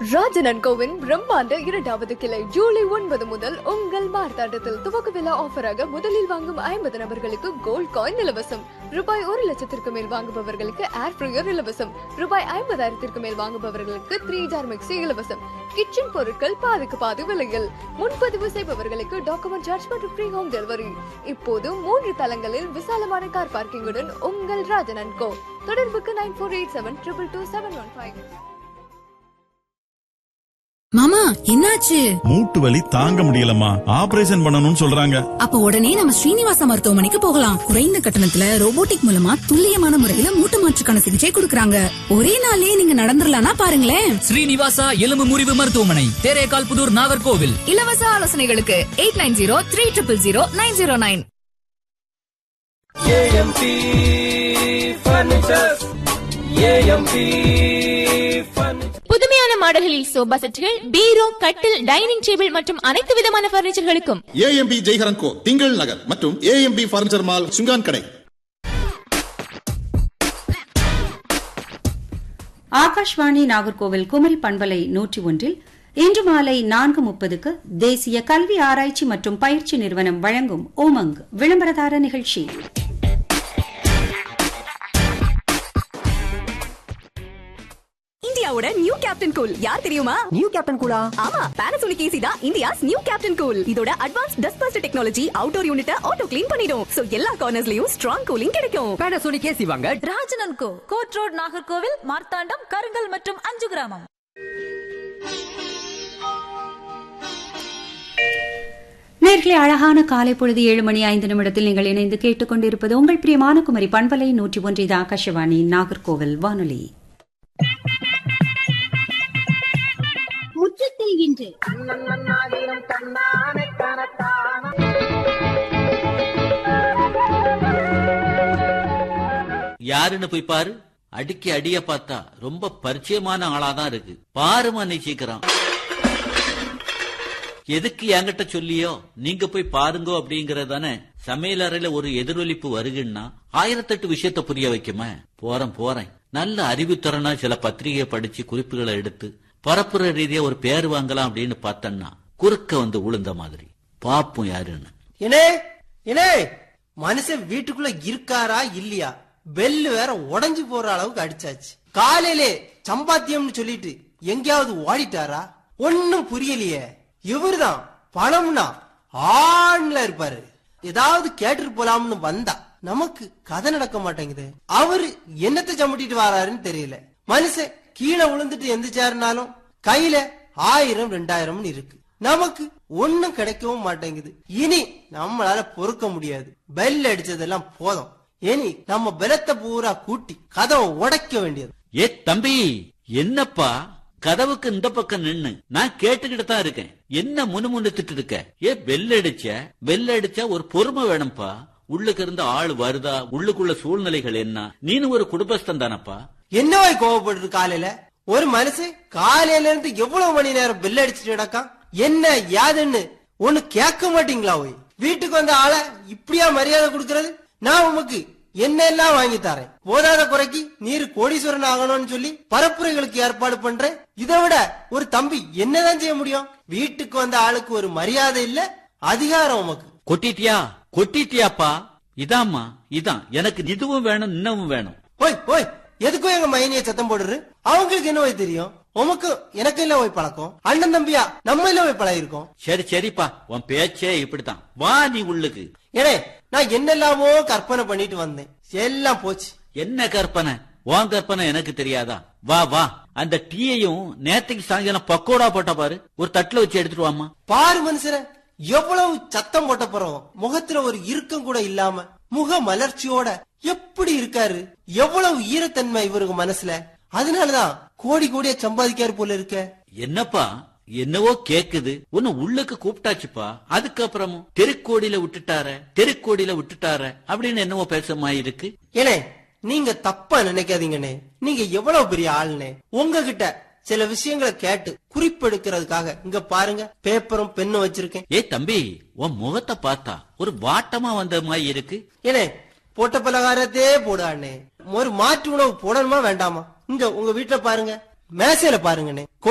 ராஜனன் CoWIN பிரம்மாண்ட இரண்டாவது கிளை ஜூலை ஒன்பது முதல் உங்கள் மார்த்தாண்டத்தில் துவக்க விழா ஆஃபராக முதலில் வாங்கும் ஐம்பது நபர்களுக்கு கோல்ட் காயின் இலவசம் ரூபாய் ஒரு லட்சத்திற்கு மேல் வாங்குபவர்களுக்கு ஏர் ஃப்ரையர் இலவசம் ரூபாய் ஐம்பதாயிரத்திற்கு மேல் வாங்குபவர்களுக்கு த்ரீ ஜார் மிக்சி இலவசம் கிச்சன் பொருட்கள் பாதிக்கு பாதி விலையில் முன்பதிவு செய்பவர்களுக்கு டாக்குமெண்ட் சார்ஜ் மற்றும் ஃப்ரீ ஹோம் டெலிவரி இப்போது மூன்று தளங்களில் விசாலமான கார் பார்க்கிங்குடன் உங்கள் ராஜனன் கோ தொடர்புக்கு nine four eight seven triple two seven one five மாமா என்னாச்சு மூட்டு வலி தாங்க முடியலம்மா ஆபரேஷன் பண்ணணும்னு சொல்றாங்க அப்ப உடனே நம்ம ஸ்ரீனிவாச மருத்துவமனைக்கு போகலாம் குறைந்த கட்டணத்துல ரோபோட்டிக் மூலமா துல்லியமான முறையில மூட்டு மாற்றுக்கான சிகிச்சை கொடுக்கறாங்க ஒரே நாள்லயே நீங்க நடந்துடலாம்னா பாருங்களேன் ஸ்ரீனிவாசா எலும்பு முறிவு மருத்துவமனை தேரேகால் புதூர் நாகர்கோவில் இலவச ஆலோசனைகளுக்கு eight nine zero three triple zero nine zero nine AMP furnitures AMP furniture புதுமையான மாடல்களில் சோபா செட்டுகள் பீரோ கட்டில் டைனிங் டேபிள் மற்றும் அனைத்து விதமான பர்னிச்சர்களுக்கும் ஏஎம்பி ஜெய்ஹரன் கோ திங்கள் நகர் மற்றும் ஏஎம்பி பர்னிச்சர் மால் சுங்கான் கடை ஆகாஷ்வாணி நாகர்கோவில் குமரி பண்பலை நூற்றி ஒன்றில் இன்று மாலை நான்கு முப்பதுக்கு தேசிய கல்வி ஆராய்ச்சி மற்றும் பயிற்சி நிறுவனம் வழங்கும் ஓமங் விளம்பரதார நிகழ்ச்சி இந்தியாவோட நியூ கேப்டன் கூல் யார் தெரியுமா நியூ கேப்டன் கூலா ஆமா பானாசோனிக் ஏசி தான் இந்தியாஸ் நியூ கேப்டன் கூல் இதோட advance dust bust technology outdoor யூனிட்ட ஆட்டோ க்ளீன் பண்ணிடும் சோ எல்லா கார்னர்ஸ்லயும் ஸ்ட்ராங் கூலிங் கிடைக்கும் பேனாசோனிக் ஏசி வாங்க Rajanan co court road Nagercoil Marthandam Karungal மற்றும் அஞ்சு கிராமம் நேர்களே அழகான காலை பொழுது ஏழு மணி ஐந்து நிமிடத்தில் நீங்கள் இணைந்து கேட்டுக்கொண்டிருப்பது உங்கள் பிரியமான குமரி பண்பலை நூற்றி ஒன்று இது ஆகாஷவாணி நாகர்கோவில் வானொலி முற்றத்தில் இன்று யாருன்னு போய் பாரு அடிக்கி அடிய பார்த்தா ரொம்ப பரிச்சயமான ஆளாதான் இருக்கு பாருமா நீ சீக்கிரம் எதுக்கு என்கிட்ட சொல்லியோ நீங்க போய் பாருங்க அப்படிங்கறதானே சமையல் அறையில ஒரு எதிரொலிப்பு வருகுன்னா ஆயிரத்தெட்டு விஷயத்த புரிய வைக்குமே போறேன் போறேன் நல்ல அறிவுத்திறனா சில பத்திரிகையை படிச்சு குறிப்புகளை எடுத்து பரப்புற ரீதியா ஒரு பேர் வாங்கலாம் அப்படின்னு பார்த்தேன்னா குறுக்க வந்து உளுந்த மாதிரி பாப்போம் யாருன்னு இனே இனே மனுஷன் வீட்டுக்குள்ள இருக்காரா இல்லையா பெல்லு வேற உடைஞ்சு போற அளவுக்கு அடிச்சாச்சு காலையிலே சம்பாத்தியம்னு சொல்லிட்டு எங்கேயாவது ஓடிட்டாரா ஒன்னும் புரியலையே இவருதான் பணம்னா ஆண்ல இருப்பாரு ஏதாவது கேட்டுட்டு போலாம்னு வந்தா நமக்கு கதை நடக்க மாட்டேங்குது அவரு என்னத்தை சமட்டிட்டு வராருன்னு தெரியல மனுஷன் கீழே விழுந்துட்டு எந்திரிச்சாருனாலும் கையில ஆயிரம் ரெண்டாயிரம்னு இருக்கு நமக்கு ஒண்ணும் கிடைக்கவும் மாட்டேங்குது இனி நம்மளால பொறுக்க முடியாது பெல் அடிச்சதெல்லாம் போதும் இனி நம்ம பலத்தை பூரா கூட்டி கதவை உடைக்க வேண்டியது ஏ தம்பி என்னப்பா கதவுக்கு இந்த பக்கம் நின்னு நான் கேட்டுக்கிட்டு தான் இருக்கேன் என்ன முணுமுணுத்துட்டு இருக்க ஏ பெல் அடிச்ச பெல் அடிச்சா ஒரு பொறுமை வேணும்ப்பா உள்ளுக்கு இருந்து ஆள் வருதா உள்ளுக்குள்ள சூழ்நிலைகள் என்ன நீனு ஒரு குடும்பஸ்தன் தானப்பா என்னவாய் கோவப்படுறது காலையில ஒரு மனுஷன் காலையில இருந்து எவ்வளவு மணி நேரம் பெல் அடிச்சுட்டு கிடக்கான் என்ன யாதுன்னு ஒண்ணு கேட்க மாட்டீங்களா ஓய் வீட்டுக்கு வந்த ஆளை இப்படியா மரியாதை கொடுக்கறது நான் உமக்கு என்ன எல்லாம் வாங்கி தரேன் போதாத குறைக்கு நீர் கோடீஸ்வரன் ஆகணும்னு சொல்லி பரப்புரைகளுக்கு ஏற்பாடு பண்றேன் இதை விட ஒரு தம்பி என்னதான் செய்ய முடியும் வீட்டுக்கு வந்த ஆளுக்கு ஒரு மரியாதை இல்ல அதிகாரம் உமக்கு கொட்டிட்டியா கொட்டிட்டியாப்பா இதாம்மா இதான் எனக்கு இதுவும் வேணும் இன்னமும் வேணும் ஓய் ஓய் எதுக்கும் எங்க மைனிய சத்தம் போடுறது அவங்களுக்கு என்ன ஓய் தெரியும் உமக்கு எனக்கு இல்ல ஓய் பழக்கம் அண்ணன் தம்பியா நம்ம இல்ல ஓய் பழகிருக்கோம் சரி சரிப்பா உன் பேச்சே இப்படித்தான் வா நீ உள்ளுக்கு ஏனே நான் என்னெல்லாமோ கற்பனை பண்ணிட்டு வந்தேன் எல்லாம் போச்சு என்ன கற்பனை உன் கற்பனை எனக்கு தெரியாதா வா வா அந்த டீயையும் நேத்துக்கு சாயங்காலம் பக்கோடா போட்ட பாரு ஒரு தட்டுல வச்சு எடுத்துட்டு வாமா பாரு மனுஷர எவ்வளவு சத்தம் போட்ட போறோம் முகத்துல ஒரு இறுக்கம் கூட இல்லாம முக மலர்ச்சியோட எப்படி இருக்காரு எவ்வளவு ஈரத்தன்மை இவருக்கு மனசுல அதனாலதான் கோடி கோடியா சம்பாதிக்காரு போல இருக்க என்னப்பா என்னவோ கேக்குது உன்னை உள்ளுக்கு கூப்பிட்டாச்சுப்பா அதுக்கப்புறமும் தெருக்கோடியில விட்டுட்டார தெருக்கோடியில விட்டுட்டார அப்படின்னு என்னவோ பேசமா இருக்கு ஏனே நீங்க தப்பா நினைக்காதீங்கண்ணே நீங்க எவ்வளவு பெரிய ஆளுனே உங்ககிட்ட சில விஷயங்களை கேட்டு குறிப்பெடுக்கிறதுக்காக இங்க பாருங்க பேப்பரும் பெண்ணும் வச்சிருக்கேன் ஏய் தம்பி உன் முகத்தை பார்த்தா ஒரு வாட்டமா வந்த மாதிரி இருக்கு ஏனே போட்ட பலகாரத்தே போடு அண்ணே ஒரு மாற்று உணவு போடணுமா வேண்டாமா இங்க உங்க வீட்டுல பாருங்க மேசையில பாருங்கண்ணே